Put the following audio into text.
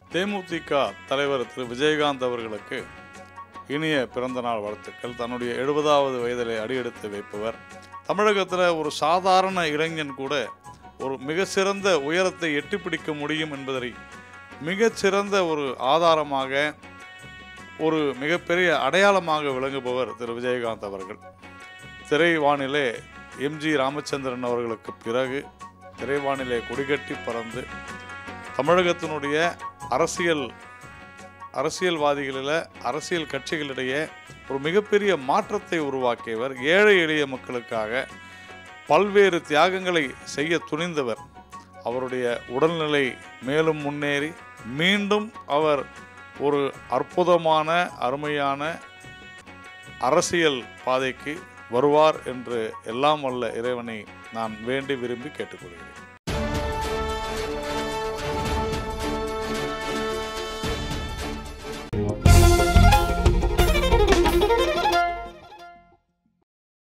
தேமுதிக தலைவர் திரு விஜயகாந்த் அவர்களுக்கு இனிய பிறந்தநாள் வாழ்த்துக்கள் தன்னுடைய எழுபதாவது வயதிலே அடியெடுத்து வைப்பவர் தமிழகத்தில் ஒரு சாதாரண இளைஞன் கூட ஒரு மிக சிறந்த உயரத்தை எட்டி பிடிக்க முடியும் என்பதை மிகச்சிறந்த ஒரு ஆதாரமாக ஒரு மிகப்பெரிய அடையாளமாக விளங்குபவர் திரு விஜயகாந்த் அவர்கள் திரைவானிலே எம்ஜி ராமச்சந்திரன் அவர்களுக்கு பிறகு திரைவானிலே கொடிகட்டி பறந்து தமிழகத்தினுடைய அரசியல் அரசியல்வாதிகளில் அரசியல் கட்சிகளிடையே ஒரு மிகப்பெரிய மாற்றத்தை உருவாக்கியவர் ஏழை எளிய மக்களுக்காக பல்வேறு தியாகங்களை செய்ய துணிந்தவர் அவருடைய உடல்நிலை மேலும் முன்னேறி மீண்டும் அவர் ஒரு அற்புதமான அருமையான அரசியல் பாதைக்கு வருவார் என்று எல்லாம் வல்ல இறைவனை நான் வேண்டி விரும்பி கேட்டுக்கொள்கிறேன்